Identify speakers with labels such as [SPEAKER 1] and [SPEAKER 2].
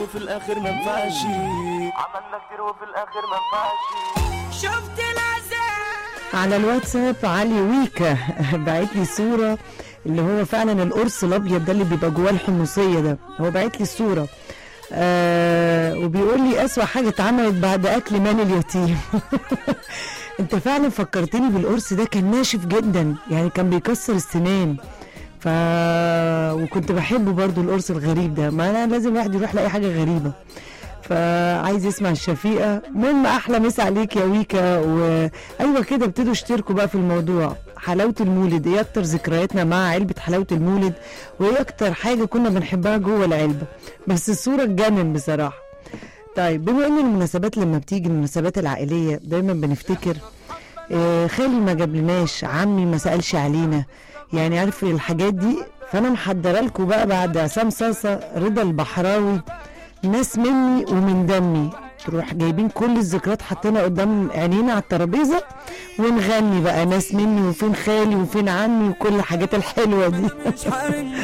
[SPEAKER 1] وفي الاخر ما ينفعش عملنا كتير وفي الاخر ما ينفعش
[SPEAKER 2] شفت العذاب
[SPEAKER 3] على الواتساب علي ويكا بعت لي صورة اللي هو فعلا القرص الابيض ده اللي بيبقى جواه الحمصية ده هو بعت لي الصورة آه وبيقول لي اسوأ حاجة اتعملت بعد اكل مال اليتيم انت فعلا فكرتني بالقرص ده كان ناشف جدا يعني كان بيكسر السنان ف وكنت بحبه برضو القرص الغريب ده ما انا لازم الواحد يروح لاي حاجه غريبه فعايز يسمع الشفيقه المهم احلى مسا عليك يا ويكا وايوه كده ابتدوا اشتركوا بقى في الموضوع حلاوه المولد ايه اكتر ذكرياتنا مع علبه حلاوه المولد وايه اكتر حاجه كنا بنحبها جوه العلبه بس الصوره تجنن بصراحه طيب بما ان المناسبات لما بتيجي المناسبات العائليه دايما بنفتكر آه، خالي ما جابلناش عمي ما سالش علينا يعني عارف الحاجات دي فانا محضره لكم بقى بعد عصام صاصه رضا البحراوي ناس مني ومن دمي تروح جايبين كل الذكريات حاطينها قدام عينينا على الترابيزه ونغني بقى ناس مني وفين خالي وفين عمي وكل الحاجات الحلوه دي